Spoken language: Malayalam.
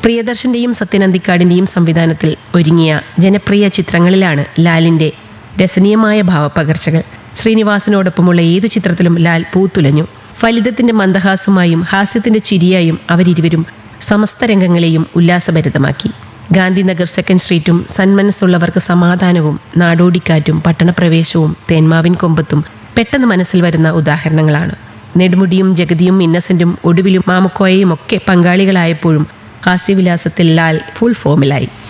പ്രിയദർശന്റെയും സത്യനന്ദിക്കാടിന്റെയും സംവിധാനത്തിൽ ഒരുങ്ങിയ ജനപ്രിയ ചിത്രങ്ങളിലാണ് ലാലിന്റെ രസനീയമായ ഭാവപകർച്ചകൾ ശ്രീനിവാസനോടൊപ്പമുള്ള ഏതു ചിത്രത്തിലും ലാൽ പൂത്തുലഞ്ഞു ഫലിതത്തിന്റെ മന്ദഹാസമായും ഹാസ്യത്തിന്റെ ചിരിയായും അവരിരുവരും സമസ്ത രംഗങ്ങളെയും ഉല്ലാസഭരിതമാക്കി ഗാന്ധിനഗർ സെക്കൻഡ് സ്ട്രീറ്റും സന്മനസ്സുള്ളവർക്ക് സമാധാനവും നാടോടിക്കാറ്റും പട്ടണപ്രവേശവും തേന്മാവിൻ കൊമ്പത്തും പെട്ടെന്ന് മനസ്സിൽ വരുന്ന ഉദാഹരണങ്ങളാണ് നെടുമുടിയും ജഗതിയും ഇന്നസെന്റും ഒടുവിലും മാമുക്കോയയും ഒക്കെ പങ്കാളികളായപ്പോഴും ഹാസ്യവിലാസത്തിൽ ലാൽ ഫുൾ ഫോമിലായി